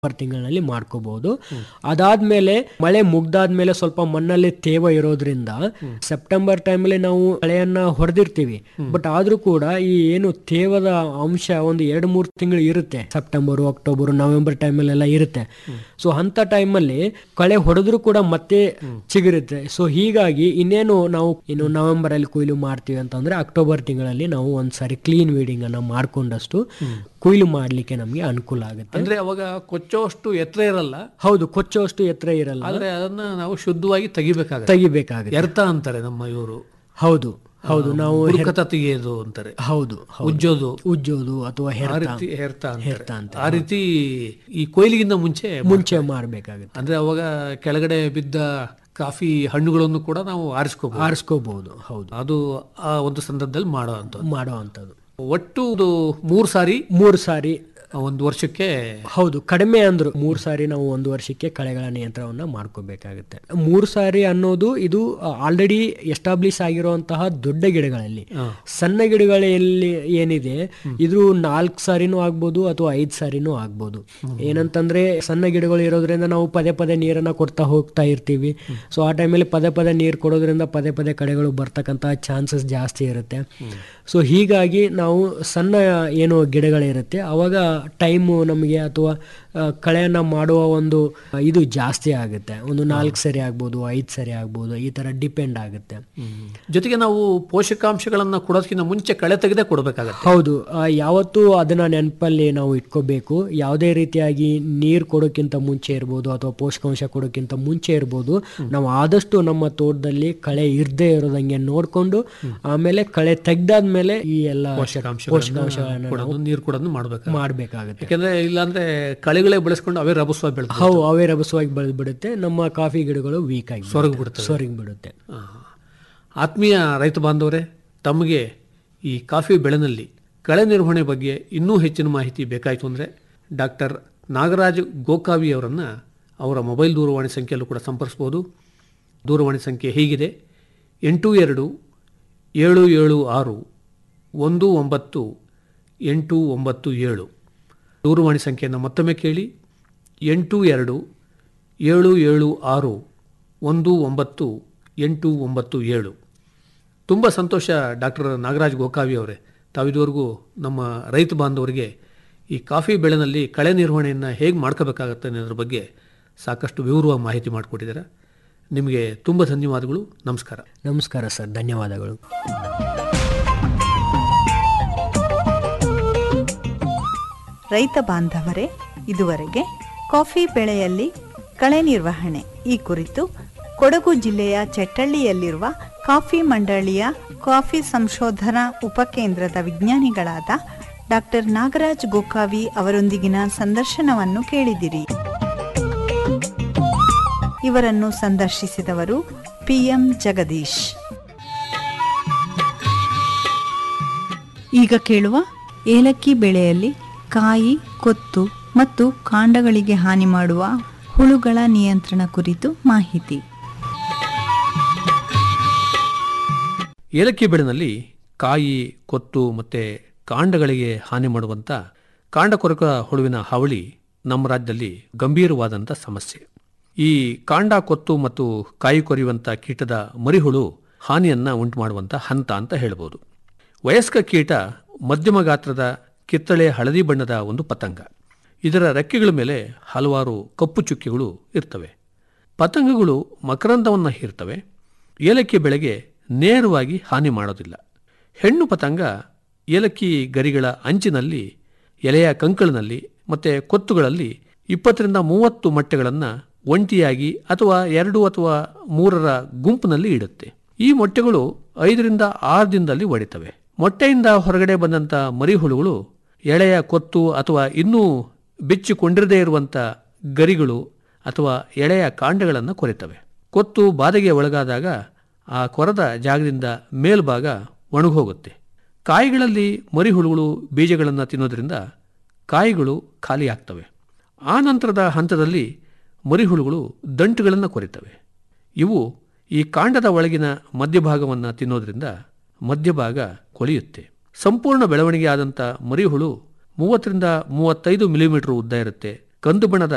September ತಿಂಗಳಲ್ಲಿ ಮಾಡ್ಕೋಬಹುದು ಅದಾದ್ಮೇಲೆ ಮಳೆ ಮುಗ್ದಾದ್ಮೇಲೆ ಸ್ವಲ್ಪ ಮಣ್ಣಲ್ಲಿ ತೇವ ಇರೋದ್ರಿಂದ ಸೆಪ್ಟೆಂಬರ್ ಟೈಮಲ್ಲಿ ನಾವು ಕಳೆಯನ್ನ ಹೊಡೆದಿರ್ತೀವಿ ಬಟ್ ಆದ್ರೂ ಕೂಡ ಈ ಏನು ತೇವದ ಅಂಶ ಒಂದು ಎರಡು ಮೂರು ತಿಂಗಳು ಇರುತ್ತೆ ಸೆಪ್ಟೆಂಬರ್ ಅಕ್ಟೋಬರ್ ನವೆಂಬರ್ ಟೈಮಲ್ಲೆಲ್ಲ ಇರುತ್ತೆ ಸೊ ಅಂತ ಟೈಮಲ್ಲಿ ಕಳೆ ಹೊಡೆದ್ರು ಕೂಡ ಮತ್ತೆ ಚಿಗುರುತ್ತೆ ಸೊ ಹೀಗಾಗಿ ಇನ್ನೇನು ನಾವು ಇನ್ನು ನವೆಂಬರ್ ಅಲ್ಲಿ ಕೊಯ್ಲು ಮಾಡ್ತೀವಿ ಅಂತಂದ್ರೆ ಅಕ್ಟೋಬರ್ ತಿಂಗಳಲ್ಲಿ ನಾವು ಒಂದ್ಸಾರಿ ಕ್ಲೀನ್ ವೀಡಿಂಗ್ ಅನ್ನ ಮಾಡ್ಕೊಂಡಷ್ಟು ಕೊಯ್ಲು ಮಾಡ್ಲಿಕ್ಕೆ ನಮ್ಗೆ ಅನುಕೂಲ ಆಗುತ್ತೆ ಅಂದ್ರೆ ಅವಾಗ ಕೊಚ್ಚೋಷ್ಟು ಎತ್ತರ ಇರಲ್ಲ ಹೌದು ಕೊಚ್ಚೋಷ್ಟು ಎತ್ತರ ಇರಲ್ಲ ಆದ್ರೆ ಅದನ್ನ ನಾವು ಶುದ್ಧವಾಗಿ ತೆಗಿಬೇಕಾಗುತ್ತೆ ತೆಗಿಬೇಕಾಗುತ್ತೆ ಎರ್ತ ಅಂತಾರೆ ನಮ್ಮ ಇವರು ಹೌದು ಹೌದು ನಾವು ಬುಡಕತ ತೆಗೆಯೋದು ಅಂತಾರೆ ಹೌದು ಹೌದು. ಉಜ್ಜೋದು ಉಜ್ಜೋದು ಅಥವಾ ಆ ಹೆರ್ತ ರೀತಿ ಹೆರ್ತ ಹೆರ್ತ ಅಂತಾರೆ ಅಂತ ಆ ರೀತಿ ಈ ಕೊಯ್ಲಿಗಿಂತ ಮುಂಚೆ ಮುಂಚೆ ಮಾಡ್ಬೇಕಾಗುತ್ತೆ ಅಂದ್ರೆ ಅವಾಗ ಕೆಳಗಡೆ ಬಿದ್ದ ಕಾಫಿ ಹಣ್ಣುಗಳನ್ನು ಕೂಡ ನಾವು ಆರಿಸ್ಕೋಬಹುದು ಆರಿಸ್ಕೋಬಹುದು ಹೌದು ಅದು ಆ ಒಂದು ಸಂದರ್ಭದಲ್ಲಿ ಮಾಡೋ ಅಂತ ಮಾಡೋ ಅಂಥದ್ದು ಒಟ್ಟು ಒಂದು ಮೂರು ಸಾರಿ ಮೂರು ಸಾರಿ ಒಂದು ವರ್ಷಕ್ಕೆ ಹೌದು ಕಡಿಮೆ ಅಂದ್ರು ಮೂರು ಸಾರಿ ನಾವು ಒಂದು ವರ್ಷಕ್ಕೆ ಕಳೆಗಳ ನಿಯಂತ್ರಣವನ್ನ ಮಾಡ್ಕೋಬೇಕಾಗುತ್ತೆ ಮೂರು ಸಾರಿ ಅನ್ನೋದು ಇದು ಆಲ್ರೆಡಿ ಎಸ್ಟಾಬ್ಲಿಷ್ ಆಗಿರುವಂತಹ ದೊಡ್ಡ ಗಿಡಗಳಲ್ಲಿ ಹಾ. ಸಣ್ಣ ಗಿಡಗಳಲ್ಲಿ ಏನಿದೆ ಇದು ನಾಲ್ಕು ಸಾರಿನೂ ಆಗ್ಬೋದು ಅಥವಾ ಐದು ಸಾರಿನೂ ಆಗ್ಬೋದು ಏನಂತಂದ್ರೆ ಸಣ್ಣ ಗಿಡಗಳು ಇರೋದ್ರಿಂದ ನಾವು ಪದೇ ಪದೇ ನೀರನ್ನ ಕೊಡ್ತಾ ಹೋಗ್ತಾ ಇರ್ತೀವಿ ಸೊ ಆ ಟೈಮಲ್ಲಿ ಪದೇ ಪದೇ ನೀರು ಕೊಡೋದ್ರಿಂದ ಪದೇ ಪದೇ ಕಳೆಗಳು ಬರ್ತಕ್ಕಂತಹ ಚಾನ್ಸಸ್ ಜಾಸ್ತಿ ಇರುತ್ತೆ ಸೊ ಹೀಗಾಗಿ ನಾವು ಸಣ್ಣ ಏನು ಗಿಡಗಳಿರುತ್ತೆ ಅವಾಗ ಟೈಮು ನಮಗೆ ಅಥವಾ ಆ, ಕಳೆಯನ್ನ ಮಾಡುವ ಒಂದು ಆ, ಇದು ಜಾಸ್ತಿ ಆಗುತ್ತೆ ಒಂದು ನಾಲ್ಕು ಸರಿ ಆಗ್ಬೋದು ಐದು ಸರಿ ಆಗ್ಬೋದು ಈ ತರ ಡಿಪೆಂಡ್ ಆಗುತ್ತೆ ಜೊತೆಗೆ ನಾವು ಪೋಷಕಾಂಶಗಳನ್ನ ಕೊಡೋದಕ್ಕಿಂತ ಮುಂಚೆ ಕಳೆ ತೆಗೆದೇ ಕೊಡಬೇಕಾಗತ್ತೆ ಹೌದು ಆ, ಯಾವತ್ತೂ ಅದನ್ನ ನೆನಪಲ್ಲಿ ನಾವು ಇಟ್ಕೋಬೇಕು ಯಾವುದೇ ರೀತಿಯಾಗಿ ನೀರು ಕೊಡೋಕ್ಕಿಂತ ಮುಂಚೆ ಇರ್ಬೋದು ಅಥವಾ ಪೋಷಕಾಂಶ ಕೊಡೋಕ್ಕಿಂತ ಮುಂಚೆ ಇರ್ಬೋದು ನಾವು ಆದಷ್ಟು ನಮ್ಮ ತೋಟದಲ್ಲಿ ಕಳೆ ಇರದೇ ಇರೋದಂಗೆ ನೋಡ್ಕೊಂಡು ಆಮೇಲೆ ಕಳೆ ತೆಗ್ದಾದ್ಮೇಲೆ ಈ ಎಲ್ಲ ಪೋಷಕಾಂಶಗಳನ್ನ ಕೊಡೋದು ನೀರು ಕೊಡೋದು ಮಾಡ್ಬೇಕು ಮಾಡ್ಬೇಕಾಗುತ್ತೆ ಯಾಕಂದ್ರೆ ಇಲ್ಲಾಂದ್ರೆ ಕಳೆಗಳೇ ಬೆಳೆಸ್ಕೊಂಡು ಅವೇ ರಭಸ್ವಾಗಿ ಬೆಳೆದು ಹೌ ಅವೇ ರಭಸವಾಗಿ ಬೆಳೆದು ಬಿಡುತ್ತೆ ನಮ್ಮ ಕಾಫಿ ಗಿಡಗಳು ವೀಕ್ ಆಗಿ ಸೊರಗಿ ಬಿಡ್ತವೆ ಸೊರಗಿ ಬಿಡುತ್ತೆ ಆ. ಆತ್ಮೀಯ ರೈತ ಬಾಂಧವರೇ ತಮಗೆ ಈ ಕಾಫಿ ಬೆಳೆನಲ್ಲಿ ಕಳೆ ನಿರ್ವಹಣೆ ಬಗ್ಗೆ ಇನ್ನೂ ಹೆಚ್ಚಿನ ಮಾಹಿತಿ ಬೇಕಾಯಿತು ಅಂದರೆ ಡಾಕ್ಟರ್ ನಾಗರಾಜ್ ಗೋಕಾವಿ ಅವರನ್ನು ಅವರ ಮೊಬೈಲ್ ದೂರವಾಣಿ ಸಂಖ್ಯೆಯಲ್ಲೂ ಕೂಡ ಸಂಪರ್ಸ್ಬೋದು ದೂರವಾಣಿ ಸಂಖ್ಯೆ ಹೀಗಿದೆ ಎಂಟು ಎರಡು ಏಳು ಏಳು ಆರು ಒಂದು ಒಂಬತ್ತು ಎಂಟು ಒಂಬತ್ತು ಏಳು ದೂರವಾಣಿ ಸಂಖ್ಯೆಯನ್ನು ಮತ್ತೊಮ್ಮೆ ಕೇಳಿ ಎಂಟು ಎರಡು ಏಳು ಏಳು ಆರು ಒಂದು ಒಂಬತ್ತು ಎಂಟು ಒಂಬತ್ತು ಏಳು ತುಂಬ ಸಂತೋಷ ಡಾಕ್ಟರ್ ನಾಗರಾಜ್ ಗೋಕಾವಿ ಅವರೇ ತಾವಿದುವರೆಗೂ ನಮ್ಮ ರೈತ ಬಾಂಧವರಿಗೆ ಈ ಕಾಫಿ ಬೆಳೆನಲ್ಲಿ ಕಳೆ ನಿರ್ವಹಣೆಯನ್ನು ಹೇಗೆ ಮಾಡ್ಕೋಬೇಕಾಗತ್ತೆ ಅನ್ನೋದ್ರ ಬಗ್ಗೆ ಸಾಕಷ್ಟು ವಿವರವಾಗಿ ಮಾಹಿತಿ ಮಾಡಿಕೊಟ್ಟಿದ್ದೀರಾ ನಿಮಗೆ ತುಂಬ ಧನ್ಯವಾದಗಳು ನಮಸ್ಕಾರ ನಮಸ್ಕಾರ ಸರ್ ಧನ್ಯವಾದಗಳು ರೈತ ಬಾಂಧವರೇ ಇದುವರೆಗೆ ಕಾಫಿ ಬೆಳೆಯಲ್ಲಿ ಕಳೆ ನಿರ್ವಹಣೆ ಈ ಕುರಿತು ಕೊಡಗು ಜಿಲ್ಲೆಯ ಚೆಟ್ಟಳ್ಳಿಯಲ್ಲಿರುವ ಕಾಫಿ ಮಂಡಳಿಯ ಕಾಫಿ ಸಂಶೋಧನಾ ಉಪಕೇಂದ್ರದ ವಿಜ್ಞಾನಿಗಳಾದ ಡಾಕ್ಟರ್ ನಾಗರಾಜ್ ಗೋಕಾವಿ ಅವರೊಂದಿಗಿನ ಸಂದರ್ಶನವನ್ನು ಕೇಳಿದಿರಿ ಇವರನ್ನು ಸಂದರ್ಶಿಸಿದವರು ಪಿಎಂ ಜಗದೀಶ್ ಈಗ ಕೇಳುವ ಏಲಕ್ಕಿ ಬೆಳೆಯಲ್ಲಿ ಕಾಯಿ ಕೊತ್ತು ಮತ್ತು ಕಾಂಡಗಳಿಗೆ ಹಾನಿ ಮಾಡುವ ಹುಳುಗಳ ನಿಯಂತ್ರಣ ಕುರಿತು ಮಾಹಿತಿ ಏಲಕ್ಕಿ ಬೆಳೆನಲ್ಲಿ ಕಾಯಿ ಕೊತ್ತು ಮತ್ತು ಕಾಂಡಗಳಿಗೆ ಹಾನಿ ಮಾಡುವಂಥ ಕಾಂಡಕೊರಕ ಹುಳುವಿನ ಹಾವಳಿ ನಮ್ಮ ರಾಜ್ಯದಲ್ಲಿ ಗಂಭೀರವಾದಂಥ ಸಮಸ್ಯೆ ಈ ಕಾಂಡ ಕೊತ್ತು ಮತ್ತು ಕಾಯಿ ಕೊರೆಯುವಂಥ ಕೀಟದ ಮರಿಹುಳು ಹಾನಿಯನ್ನು ಉಂಟು ಮಾಡುವಂಥ ಹಂತ ಅಂತ ಹೇಳ್ಬೋದು ವಯಸ್ಕ ಕೀಟ ಮಧ್ಯಮ ಗಾತ್ರದ ಕಿತ್ತಳೆ ಹಳದಿ ಬಣ್ಣದ ಒಂದು ಪತಂಗ ಇದರ ರೆಕ್ಕೆಗಳ ಮೇಲೆ ಹಲವಾರು ಕಪ್ಪು ಚುಕ್ಕೆಗಳು ಇರ್ತವೆ ಪತಂಗಗಳು ಮಕರಂದವನ್ನು ಹೀರ್ತವೆ ಏಲಕ್ಕಿ ಬೆಳೆಗೆ ನೇರವಾಗಿ ಹಾನಿ ಮಾಡೋದಿಲ್ಲ ಹೆಣ್ಣು ಪತಂಗ ಏಲಕ್ಕಿ ಗರಿಗಳ ಅಂಚಿನಲ್ಲಿ ಎಲೆಯ ಕಂಕಳಿನಲ್ಲಿ ಮತ್ತು ಕೊತ್ತುಗಳಲ್ಲಿ ಇಪ್ಪತ್ತರಿಂದ ಮೂವತ್ತು ಮೊಟ್ಟೆಗಳನ್ನು ಒಂಟಿಯಾಗಿ ಅಥವಾ ಎರಡು ಅಥವಾ ಮೂರರ ಗುಂಪಿನಲ್ಲಿ ಇಡುತ್ತೆ ಈ ಮೊಟ್ಟೆಗಳು ಐದರಿಂದ ಆರು ದಿನದಲ್ಲಿ ಒಡಿತವೆ ಮೊಟ್ಟೆಯಿಂದ ಹೊರಗಡೆ ಬಂದಂಥ ಮರಿಹುಳುಗಳು ಎಳೆಯ ಕೊತ್ತು ಅಥವಾ ಇನ್ನೂ ಬಿಚ್ಚಿಕೊಂಡಿರದೇ ಇರುವಂಥ ಗರಿಗಳು ಅಥವಾ ಎಳೆಯ ಕಾಂಡಗಳನ್ನು ಕೊರೆತವೆ ಕೊತ್ತು ಬಾಧೆಗೆ ಒಳಗಾದಾಗ ಆ ಕೊರದ ಜಾಗದಿಂದ ಮೇಲ್ಭಾಗ ಒಣಗೋಗುತ್ತೆ ಕಾಯಿಗಳಲ್ಲಿ ಮರಿಹುಳುಗಳು ಬೀಜಗಳನ್ನು ತಿನ್ನೋದ್ರಿಂದ ಕಾಯಿಗಳು ಖಾಲಿಯಾಗ್ತವೆ ಆ ನಂತರದ ಹಂತದಲ್ಲಿ ಮರಿಹುಳುಗಳು ದಂಟುಗಳನ್ನು ಕೊರಿತವೆ ಇವು ಈ ಕಾಂಡದ ಒಳಗಿನ ಮಧ್ಯಭಾಗವನ್ನು ತಿನ್ನೋದ್ರಿಂದ ಮಧ್ಯಭಾಗ ಕೊಳೆಯುತ್ತೆ ಸಂಪೂರ್ಣ ಬೆಳವಣಿಗೆ ಆದಂಥ ಮರಿಹುಳು ಮೂವತ್ತರಿಂದ ಮೂವತ್ತೈದು ಮಿಲಿಮೀಟರ್ ಉದ್ದ ಇರುತ್ತೆ ಕಂದು ಬಣ್ಣದ